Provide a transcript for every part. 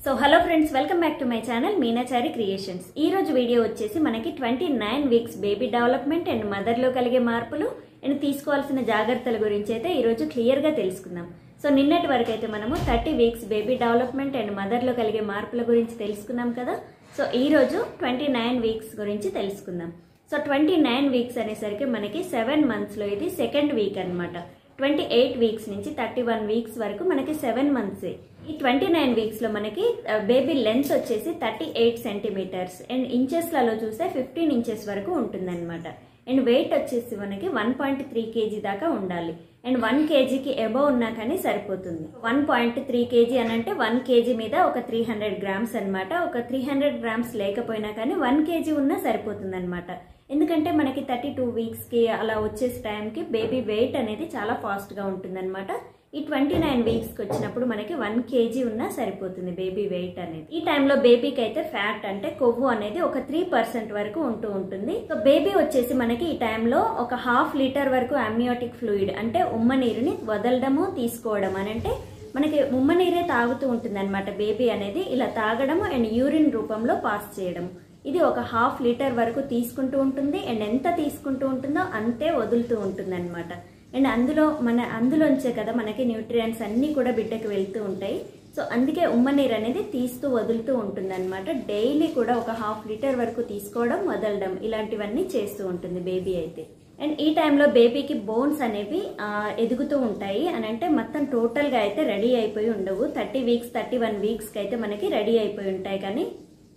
so hello friends welcome back to my channel Meenachari creations ఈ రోజు video వచ్చేసి మనకి twenty nine weeks baby development and మదర్లో కలిగే మార్పులు అండ్ తీసుకోవాల్సిన జాగ్రత్తల గురించి అయితే ఈ రోజు క్లియర్ గా తెలుసుకుందాం సో నిన్నటి వరకు అయితే మనము thirty weeks baby development and మదర్లో కలిగే మార్పుల గురించి తెలుసుకున్నాం కదా సో ఈ రోజు ట్వంటీ నైన్ వీక్స్ గురించి తెలుసుకుందాం సో ట్వంటీ నైన్ వీక్స్ అనేసరికి మనకి సెవెన్ మంత్స్లో ఇది సెకండ్ వీక్ అన్నమాట ట్వంటీ ఎయిట్ వీక్స్ నుంచి థర్టీ వన్ వీక్స్ వరకు మనకి సెవెన్ మంత్సే ఈ ట్వంటీ నైన్ వీక్స్లో మనకి బేబీ లెంత్ వచ్చేసి థర్టీ ఎయిట్ సెంటీమీటర్స్ అండ్ ఇంచెస్లలో చూస్తే ఫిఫ్టీన్ ఇంచెస్ వరకు ఉంటుందన్నమాట అండ్ వెయిట్ వచ్చేసి మనకి వన్ పాయింట్ త్రీ కేజీ దాకా ఉండాలి అండ్ వన్ కేజీకి ఎబవ్ ఉన్నా కానీ సరిపోతుంది వన్ పాయింట్ త్రీ కేజీ అని అంటే వన్ కేజీ మీద ఒక త్రీ హండ్రెడ్ గ్రామ్స్ అనమాట ఒక త్రీ హండ్రెడ్ గ్రామ్స్ లేకపోయినా కానీ వన్ కేజీ ఉన్నా సరిపోతుంది అనమాట ఎందుకంటే మనకి థర్టీ టూ వీక్స్కి అలా వచ్చేసి టైంకి బేబీ వెయిట్ అనేది చాలా ఫాస్ట్గా ఉంటుందన్నమాట ఈ ట్వంటీ నైన్ వీక్స్కి వచ్చినప్పుడు మనకి వన్ కేజీ ఉన్నా సరిపోతుంది బేబీ వెయిట్ అనేది ఈ టైంలో బేబీకి అయితే ఫ్యాట్ అంటే కొవ్వు అనేది ఒక త్రీ పర్సెంట్ వరకు ఉంటూ ఉంటుంది సో బేబీ వచ్చేసి మనకి ఈ టైంలో ఒక హాఫ్ లీటర్ వరకు అమ్నియోటిక్ ఫ్లూయిడ్ అంటే ఉమ్మ నీరుని వదలడము తీసుకోవడం అని అంటే మనకి ఉమ్మ నీరే తాగుతూ ఉంటుంది అనమాట బేబీ అనేది ఇలా తాగడము అండ్ యూరిన్ రూపంలో పాస్ చేయడం ఇది ఒక హాఫ్ లీటర్ వరకు తీసుకుంటూ ఉంటుంది అండ్ ఎంత తీసుకుంటూ ఉంటుందో అంతే వదులుతూ ఉంటుంది అనమాట అండ్ అందులో మన అందులోంచే కదా మనకి న్యూట్రియంట్స్ అన్నీ కూడా బిడ్డకి వెళ్తూ ఉంటాయి సో అందుకే ఉమ్మ నీరు అనేది తీస్తూ వదులుతూ ఉంటుంది అనమాట డైలీ కూడా ఒక హాఫ్ లీటర్ వరకు తీసుకోవడం వదలడం ఇలాంటివన్నీ చేస్తూ ఉంటుంది బేబీ అయితే అండ్ ఈ టైంలో బేబీకి బోన్స్ అనేవి ఆ, ఎదుగుతూ ఉంటాయి అని అంటే మొత్తం టోటల్గా అయితే రెడీ అయిపోయి ఉండవు థర్టీ వీక్స్ థర్టీ వన్ వీక్స్కి అయితే మనకి రెడీ అయిపోయి ఉంటాయి కానీ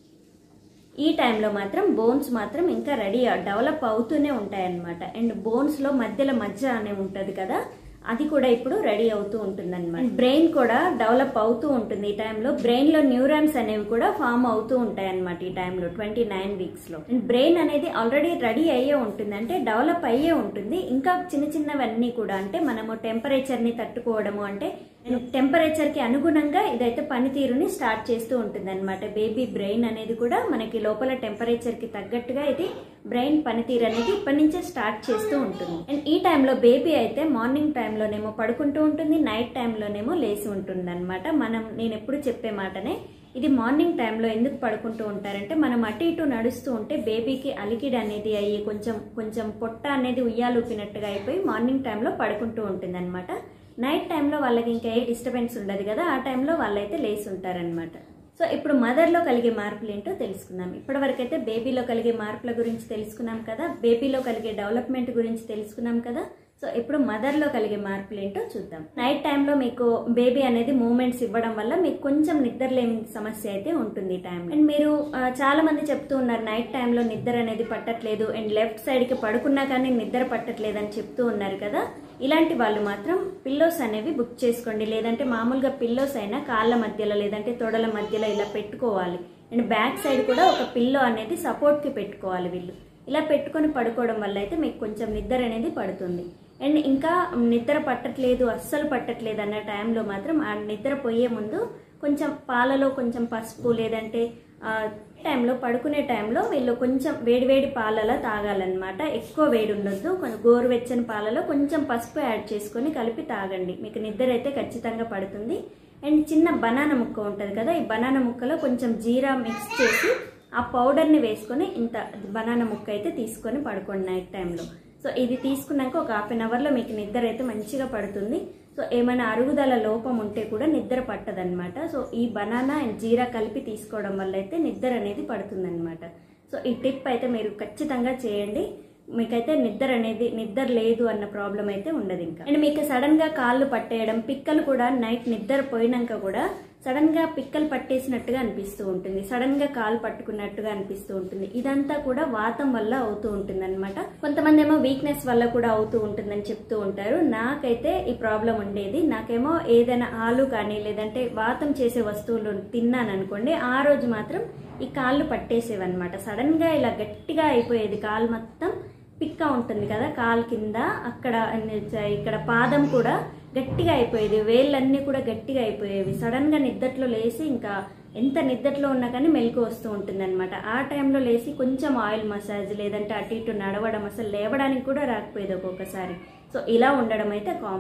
ఈ టైంలో మాత్రం బోన్స్ మాత్రం ఇంకా రెడీ డెవలప్ అవుతూనే ఉంటాయి అన్నమాట అండ్ బోన్స్ లో మధ్యలో మధ్య అనే ఉంటది కదా అది కూడా ఇప్పుడు రెడీ అవుతూ ఉంటుంది అనమాట బ్రెయిన్ కూడా డెవలప్ అవుతూ ఉంటుంది ఈ టైంలో బ్రెయిన్ లో న్యూరాన్స్ అనేవి కూడా ఫామ్ అవుతూ ఉంటాయి అనమాట ఈ టైంలో ట్వంటీ నైన్ వీక్స్ లో అండ్ బ్రెయిన్ అనేది ఆల్రెడీ రెడీ అయ్యే ఉంటుంది అంటే డెవలప్ అయ్యే ఉంటుంది ఇంకా చిన్న చిన్నవన్నీ కూడా అంటే మనము టెంపరేచర్ ని తట్టుకోవడము అంటే టెంపరేచర్ కి అనుగుణంగా ఇదైతే పనితీరుని స్టార్ట్ చేస్తూ ఉంటుంది అనమాట బేబీ బ్రెయిన్ అనేది కూడా మనకి లోపల టెంపరేచర్ కి తగ్గట్టుగా ఇది బ్రెయిన్ పనితీరు అనేది ఇప్పటి నుంచే స్టార్ట్ చేస్తూ ఉంటుంది అండ్ ఈ టైంలో బేబీ అయితే మార్నింగ్ టైంలోనేమో పడుకుంటూ ఉంటుంది నైట్ టైంలోనేమో లేచి ఉంటుంది అనమాట మనం నేను ఎప్పుడు చెప్పే మాటనే ఇది మార్నింగ్ టైంలో ఎందుకు పడుకుంటూ ఉంటారంటే మనం అటు ఇటు నడుస్తూ ఉంటే బేబీకి అలికిడి అనేది అయ్యి కొంచెం కొంచెం పొట్ట అనేది ఉయ్యాలూపినట్టుగా అయిపోయి మార్నింగ్ టైంలో పడుకుంటూ ఉంటుంది అనమాట నైట్ టైంలో వాళ్ళకి ఇంకా ఏ డిస్టర్బెన్స్ ఉండదు కదా ఆ టైంలో వాళ్ళైతే లేచి ఉంటారనమాట సో ఇప్పుడు మదర్లో కలిగే మార్పులు ఏంటో తెలుసుకుందాం ఇప్పటివరకు అయితే బేబీలో కలిగే మార్పుల గురించి తెలుసుకున్నాం కదా బేబీలో కలిగే డెవలప్మెంట్ గురించి తెలుసుకున్నాం కదా సో ఇప్పుడు మదర్లో కలిగే మార్పులు ఏంటో చూద్దాం నైట్ టైంలో మీకు బేబీ అనేది మూమెంట్స్ ఇవ్వడం వల్ల మీకు కొంచెం నిద్రలేని సమస్య అయితే ఉంటుంది ఈ టైం అండ్ మీరు ఆ, చాలా మంది చెప్తూ ఉన్నారు నైట్ టైంలో నిద్ర అనేది పట్టట్లేదు అండ్ లెఫ్ట్ సైడ్కి పడుకున్నా కానీ నిద్ర పట్టట్లేదు అని చెప్తూ ఉన్నారు కదా ఇలాంటి వాళ్ళు మాత్రం పిల్లోస్ అనేవి బుక్ చేసుకోండి లేదంటే మామూలుగా పిల్లోస్ అయినా కాళ్ళ మధ్యలో లేదంటే తొడల మధ్యలో ఇలా పెట్టుకోవాలి అండ్ బ్యాక్ సైడ్ కూడా ఒక పిల్లో అనేది సపోర్ట్కి పెట్టుకోవాలి వీళ్ళు ఇలా పెట్టుకొని పడుకోవడం వల్ల అయితే మీకు కొంచెం నిద్ర అనేది పడుతుంది అండ్ ఇంకా నిద్ర పట్టట్లేదు అస్సలు పట్టట్లేదు అన్న టైంలో మాత్రం ఆ నిద్ర పోయే ముందు కొంచెం పాలలో కొంచెం పసుపు లేదంటే ఆ టైంలో పడుకునే టైంలో వీళ్ళు కొంచెం వేడివేడి పాలలో తాగాలన్నమాట ఎక్కువ వేడి ఉండొద్దు కొంచెం గోరువెచ్చని పాలలో కొంచెం పసుపు యాడ్ చేసుకొని కలిపి తాగండి మీకు నిద్ర అయితే ఖచ్చితంగా పడుతుంది అండ్ చిన్న బనానా ముక్క ఉంటుంది కదా ఈ బనానా ముక్కలో కొంచెం జీరా మిక్స్ చేసి ఆ పౌడర్ని వేసుకొని ఇంత బనానా ముక్క అయితే తీసుకొని పడుకోండి నైట్ టైంలో సో ఇది తీసుకున్నాక ఒక హాఫ్ అన్ అవర్లో మీకు నిద్ర అయితే మంచిగా పడుతుంది సో ఏమైనా అరుగుదల లోపం ఉంటే కూడా నిద్ర పట్టదనమాట సో ఈ బనానా అండ్ జీరా కలిపి తీసుకోవడం వల్ల అయితే నిద్ర అనేది పడుతుందన్నమాట సో ఈ టిప్ అయితే మీరు ఖచ్చితంగా చేయండి మీకైతే నిద్ర అనేది నిద్ర లేదు అన్న ప్రాబ్లం అయితే ఉండదు ఇంకా అండ్ మీకు సడన్ గా కాళ్ళు పట్టేయడం పిక్కలు కూడా నైట్ నిద్ర పోయినాక కూడా సడన్ గా పిక్కలు పట్టేసినట్టుగా అనిపిస్తూ ఉంటుంది సడన్ గా కాలు పట్టుకున్నట్టుగా అనిపిస్తూ ఉంటుంది ఇదంతా కూడా వాతం వల్ల అవుతూ ఉంటుంది అనమాట కొంతమంది ఏమో వీక్నెస్ వల్ల కూడా అవుతూ ఉంటుందని చెప్తూ ఉంటారు నాకైతే ఈ ప్రాబ్లం ఉండేది నాకేమో ఏదైనా ఆలు కానీ లేదంటే వాతం చేసే వస్తువులు తిన్నాను అనుకోండి ఆ రోజు మాత్రం ఈ కాళ్ళు పట్టేసేవన్నమాట సడన్ గా ఇలా గట్టిగా అయిపోయేది కాలు మొత్తం పిక్క ఉంటుంది కదా కాలు కింద అక్కడ ఇక్కడ పాదం కూడా గట్టిగా అయిపోయేది వేళ్ళన్నీ కూడా గట్టిగా అయిపోయేవి సడన్ గా నిద్దట్లో లేసి ఇంకా ఎంత నిద్దట్లో ఉన్నా కానీ మెలకు వస్తూ ఉంటుంది అనమాట ఆ టైంలో లేచి కొంచెం ఆయిల్ మసాజ్ లేదంటే అటు ఇటు నడవడం అసలు లేవడానికి కూడా రాకపోయేది ఒక్కొక్కసారి సో ఇలా ఉండడం అయితే కామన్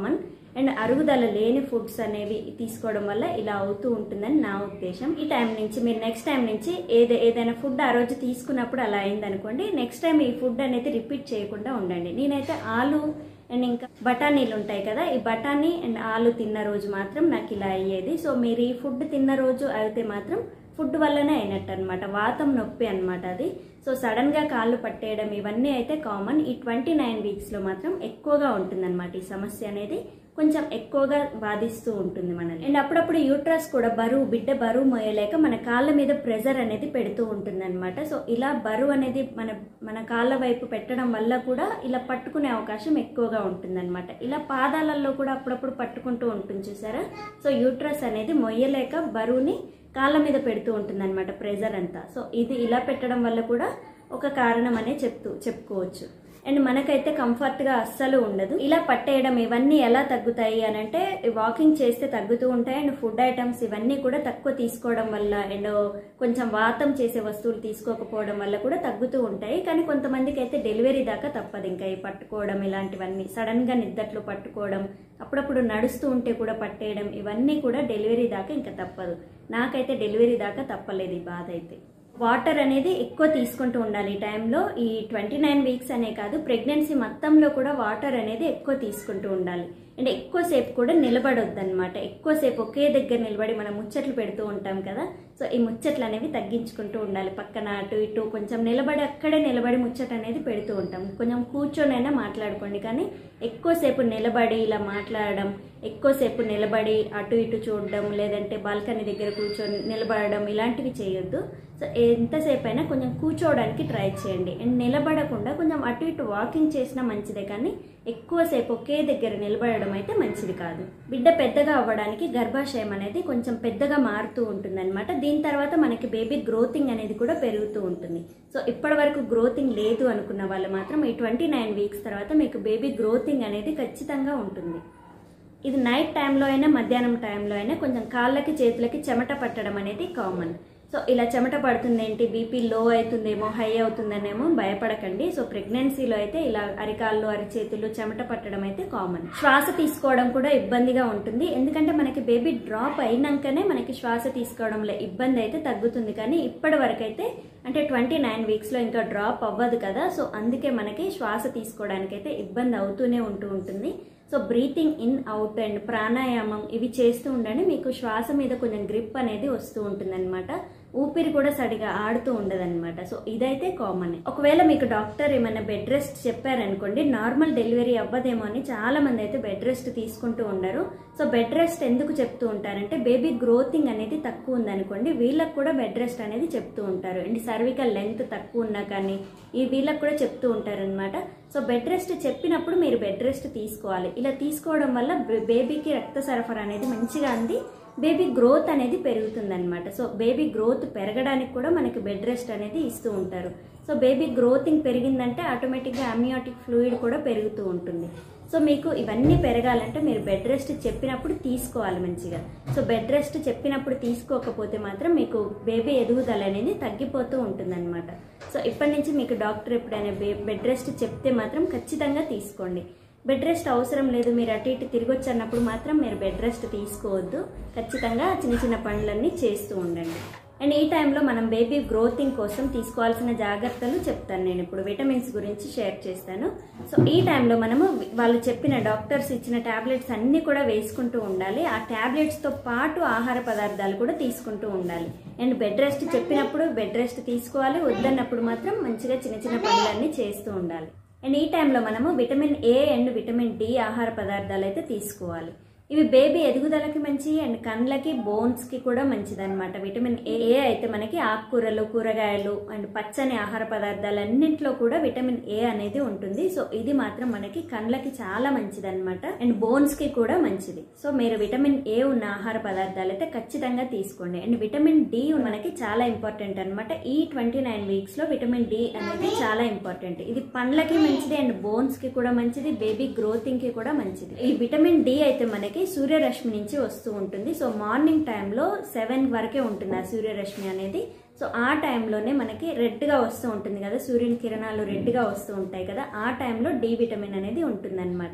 అండ్ అరుగుదల లేని ఫుడ్స్ అనేవి తీసుకోవడం వల్ల ఇలా అవుతూ ఉంటుందని నా ఉద్దేశం ఈ టైం నుంచి మీరు నెక్స్ట్ టైం నుంచి ఏదే ఏదైనా ఫుడ్ ఆ రోజు తీసుకున్నప్పుడు అలా అయిందనుకోండి నెక్స్ట్ టైం ఈ ఫుడ్ అనేది రిపీట్ చేయకుండా ఉండండి నేనైతే ఆలు అండ్ ఇంకా బఠానీలు ఉంటాయి కదా ఈ బఠానీ అండ్ ఆలు తిన్న రోజు మాత్రం నాకు ఇలా అయ్యేది సో మీరు ఈ ఫుడ్ తిన్న రోజు అయితే మాత్రం ఫుడ్ వల్లనే అయినట్టు అనమాట వాతం నొప్పి అనమాట అది సో సడన్ గా కాళ్ళు పట్టేయడం ఇవన్నీ అయితే కామన్ ఈ ట్వంటీ నైన్ వీక్స్ లో మాత్రం ఎక్కువగా ఉంటుందన్నమాట ఈ సమస్య అనేది కొంచెం ఎక్కువగా బాధిస్తూ ఉంటుంది మనల్ని అండ్ అప్పుడప్పుడు యూట్రస్ కూడా బరువు బిడ్డ బరువు మోయలేక మన కాళ్ళ మీద ప్రెజర్ అనేది పెడుతూ ఉంటుంది అనమాట సో ఇలా బరువు అనేది మన మన కాళ్ళ వైపు పెట్టడం వల్ల కూడా ఇలా పట్టుకునే అవకాశం ఎక్కువగా ఉంటుంది ఇలా పాదాలలో కూడా అప్పుడప్పుడు పట్టుకుంటూ ఉంటుంది చూసారా సో యూట్రస్ అనేది మొయ్యలేక బరువుని కాళ్ళ మీద పెడుతూ ఉంటుంది అనమాట ప్రెజర్ అంతా సో ఇది ఇలా పెట్టడం వల్ల కూడా ఒక కారణం అనే చెప్తూ చెప్పుకోవచ్చు అండ్ మనకైతే కంఫర్ట్గా అస్సలు ఉండదు ఇలా పట్టేయడం ఇవన్నీ ఎలా తగ్గుతాయి అని అంటే వాకింగ్ చేస్తే తగ్గుతూ ఉంటాయి అండ్ ఫుడ్ ఐటమ్స్ ఇవన్నీ కూడా తక్కువ తీసుకోవడం వల్ల అండ్ కొంచెం వాతం చేసే వస్తువులు తీసుకోకపోవడం వల్ల కూడా తగ్గుతూ ఉంటాయి కానీ కొంతమందికి అయితే డెలివరీ దాకా తప్పదు ఇంకా ఈ పట్టుకోవడం ఇలాంటివన్నీ సడన్ గా నిద్దట్లో పట్టుకోవడం అప్పుడప్పుడు నడుస్తూ ఉంటే కూడా పట్టేయడం ఇవన్నీ కూడా డెలివరీ దాకా ఇంకా తప్పదు నాకైతే డెలివరీ దాకా తప్పలేదు ఈ బాధ అయితే వాటర్ అనేది ఎక్కువ తీసుకుంటూ ఉండాలి ఈ టైంలో ఈ ట్వంటీ నైన్ వీక్స్ అనే కాదు ప్రెగ్నెన్సీ మొత్తంలో కూడా వాటర్ అనేది ఎక్కువ తీసుకుంటూ ఉండాలి అండ్ ఎక్కువసేపు కూడా నిలబడొద్దు అనమాట ఎక్కువసేపు ఒకే దగ్గర నిలబడి మనం ముచ్చట్లు పెడుతూ ఉంటాం కదా సో ఈ ముచ్చట్లు అనేవి తగ్గించుకుంటూ ఉండాలి పక్కన అటు ఇటు కొంచెం నిలబడి అక్కడే నిలబడి ముచ్చట అనేది పెడుతూ ఉంటాం కొంచెం కూర్చొనైనా మాట్లాడుకోండి కానీ ఎక్కువసేపు నిలబడి ఇలా మాట్లాడడం ఎక్కువసేపు నిలబడి అటు ఇటు చూడడం లేదంటే బాల్కనీ దగ్గర కూర్చొని నిలబడడం ఇలాంటివి చేయొద్దు సో ఎంతసేపు అయినా కొంచెం కూర్చోవడానికి ట్రై చేయండి అండ్ నిలబడకుండా కొంచెం అటు ఇటు వాకింగ్ చేసినా మంచిదే కానీ ఎక్కువసేపు ఒకే దగ్గర నిలబడడం అయితే మంచిది కాదు బిడ్డ పెద్దగా అవ్వడానికి గర్భాశయం అనేది కొంచెం పెద్దగా మారుతూ ఉంటుంది అనమాట దీని తర్వాత మనకి బేబీ గ్రోతింగ్ అనేది కూడా పెరుగుతూ ఉంటుంది సో ఇప్పటి వరకు గ్రోతింగ్ లేదు అనుకున్న వాళ్ళు మాత్రం ఈ ట్వంటీ నైన్ వీక్స్ తర్వాత మీకు బేబీ గ్రోతింగ్ అనేది ఖచ్చితంగా ఉంటుంది ఇది నైట్ టైంలో అయినా మధ్యాహ్నం టైంలో అయినా కొంచెం కాళ్ళకి చేతులకి చెమట పట్టడం అనేది కామన్ సో ఇలా చెమట పడుతుంది ఏంటి బీపీ లో అవుతుందేమో హై అవుతుందనేమో భయపడకండి సో ప్రెగ్నెన్సీలో అయితే ఇలా అరికాళ్ళు అరిచేతులు చెమట పట్టడం అయితే కామన్ శ్వాస తీసుకోవడం కూడా ఇబ్బందిగా ఉంటుంది ఎందుకంటే మనకి బేబీ డ్రాప్ అయినాకనే మనకి శ్వాస తీసుకోవడంలో ఇబ్బంది అయితే తగ్గుతుంది కానీ ఇప్పటి వరకు అయితే అంటే ట్వంటీ నైన్ వీక్స్లో ఇంకా డ్రాప్ అవ్వదు కదా సో అందుకే మనకి శ్వాస తీసుకోవడానికి అయితే ఇబ్బంది అవుతూనే ఉంటూ ఉంటుంది so breathing in out and ప్రాణాయామం ఇవి చేస్తూ ఉండండి మీకు శ్వాస మీద కొంచెం గ్రిప్ అనేది వస్తూ ఉంటుందన్నమాట ఊపిరి కూడా సరిగా ఆడుతూ ఉండదన్నమాట సో ఇదైతే కామన్ ఒకవేళ మీకు డాక్టర్ ఏమైనా బెడ్ రెస్ట్ చెప్పారనుకోండి నార్మల్ డెలివరీ అవ్వదేమో అని చాలా మంది అయితే బెడ్ రెస్ట్ తీసుకుంటూ ఉండరు సో బెడ్ రెస్ట్ ఎందుకు చెప్తూ ఉంటారంటే బేబీ గ్రోతింగ్ అనేది తక్కువ ఉందనుకోండి వీళ్ళకి కూడా బెడ్ రెస్ట్ అనేది చెప్తూ ఉంటారు అండ్ సర్వికల్ లెంత్ తక్కువ ఉన్నా కానీ ఈ వీళ్ళకి కూడా చెప్తూ ఉంటారనమాట సో బెడ్ రెస్ట్ చెప్పినప్పుడు మీరు బెడ్ రెస్ట్ తీసుకోవాలి ఇలా తీసుకోవడం వల్ల బేబీకి రక్త సరఫరా అనేది మంచిగా అంది బేబీ గ్రోత్ అనేది పెరుగుతుందన్నమాట సో బేబీ గ్రోత్ పెరగడానికి కూడా మనకి బెడ్ రెస్ట్ అనేది ఇస్తూ ఉంటారు సో బేబీ గ్రోతింగ్ పెరిగిందంటే ఆటోమేటిక్గా అమ్నియాటిక్ ఫ్లూయిడ్ కూడా పెరుగుతూ ఉంటుంది సో మీకు ఇవన్నీ పెరగాలంటే మీరు బెడ్ రెస్ట్ చెప్పినప్పుడు తీసుకోవాలి మంచిగా సో బెడ్ రెస్ట్ చెప్పినప్పుడు తీసుకోకపోతే మాత్రం మీకు బేబీ ఎదుగుదల అనేది తగ్గిపోతూ ఉంటుందన్నమాట సో ఇప్పటి నుంచి మీకు డాక్టర్ ఎప్పుడైనా బెడ్ రెస్ట్ చెప్తే మాత్రం ఖచ్చితంగా తీసుకోండి బెడ్ రెస్ట్ అవసరం లేదు మీరు అటు ఇటు తిరగొచ్చు అన్నప్పుడు మాత్రం మీరు బెడ్ రెస్ట్ తీసుకోవద్దు ఖచ్చితంగా చిన్న చిన్న పనులన్నీ చేస్తూ ఉండండి అండ్ ఈ టైంలో మనం బేబీ గ్రోతింగ్ కోసం తీసుకోవాల్సిన జాగ్రత్తలు చెప్తాను నేను ఇప్పుడు విటమిన్స్ గురించి షేర్ చేస్తాను సో ఈ టైంలో మనము వాళ్ళు చెప్పిన డాక్టర్స్ ఇచ్చిన టాబ్లెట్స్ అన్నీ కూడా వేసుకుంటూ ఉండాలి ఆ టాబ్లెట్స్తో పాటు ఆహార పదార్థాలు కూడా తీసుకుంటూ ఉండాలి అండ్ బెడ్ రెస్ట్ చెప్పినప్పుడు బెడ్ రెస్ట్ తీసుకోవాలి వద్దన్నప్పుడు మాత్రం మంచిగా చిన్న చిన్న పనులన్నీ చేస్తూ ఉండాలి అండ్ ఈ టైంలో మనము vitamin A and vitamin D ఆహార పదార్థాలు అయితే తీసుకోవాలి ఇవి బేబీ ఎదుగుదలకి మంచి అండ్ కండ్లకి బోన్స్ కి కూడా మంచిది అనమాట విటమిన్ ఏ ఏ అయితే మనకి ఆకుకూరలు కూరగాయలు అండ్ పచ్చని ఆహార పదార్థాలన్నింటిలో కూడా విటమిన్ ఏ అనేది ఉంటుంది సో ఇది మాత్రం మనకి కండ్లకి చాలా మంచిది అనమాట అండ్ బోన్స్ కి కూడా మంచిది సో మీరు విటమిన్ ఏ ఉన్న ఆహార పదార్థాలు అయితే ఖచ్చితంగా తీసుకోండి అండ్ విటమిన్ డి మనకి చాలా ఇంపార్టెంట్ అనమాట ఈ ట్వంటీ నైన్ వీక్స్ లో విటమిన్ డి అనేది చాలా ఇంపార్టెంట్ ఇది పండ్లకి మంచిది అండ్ బోన్స్ కి కూడా మంచిది బేబీ గ్రోతింగ్ కి కూడా మంచిది ఈ విటమిన్ డి అయితే మనకి సూర్యరశ్మి నుంచి వస్తూ ఉంటుంది సో మార్నింగ్ టైంలో సెవెన్ వరకే ఉంటుంది ఆ సూర్యరశ్మి అనేది సో ఆ టైంలోనే మనకి రెడ్గా వస్తూ ఉంటుంది కదా సూర్యుని కిరణాలు రెడ్గా వస్తూ ఉంటాయి కదా ఆ టైంలో డి విటమిన్ అనేది ఉంటుందన్నమాట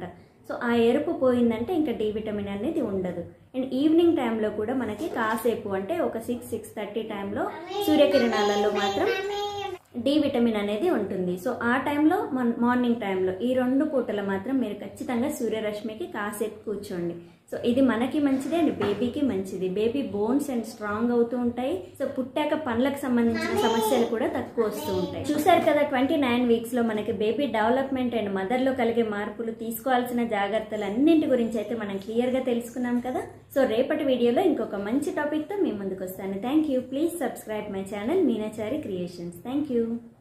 సో ఆ ఎరుపు పోయిందంటే ఇంకా డి విటమిన్ అనేది ఉండదు అండ్ ఈవినింగ్ టైంలో కూడా మనకి కాసేపు అంటే ఒక సిక్స్ సిక్స్ థర్టీ టైంలో సూర్యకిరణాలలో మాత్రం డి విటమిన్ అనేది ఉంటుంది సో ఆ టైంలో మన మార్నింగ్ టైంలో ఈ రెండు పూటలు మాత్రం మీరు ఖచ్చితంగా సూర్యరశ్మికి కాసేపు కూర్చోండి సో ఇది మనకి మంచిది అండ్ బేబీకి మంచిది బేబీ బోన్స్ అండ్ స్ట్రాంగ్ అవుతూ ఉంటాయి సో పుట్టాక పండ్లకు సంబంధించిన సమస్యలు కూడా తక్కువ వస్తూ ఉంటాయి చూసారు కదా ట్వంటీ నైన్ వీక్స్ లో మనకి బేబీ డెవలప్మెంట్ అండ్ మదర్ లో కలిగే మార్పులు తీసుకోవాల్సిన జాగ్రత్తలు అన్నింటి గురించి అయితే మనం క్లియర్ గా తెలుసుకున్నాం కదా సో రేపటి వీడియోలో ఇంకొక మంచి టాపిక్ తో మీ ముందుకు వస్తాను thank you please subscribe my channel Meenachari creations thank you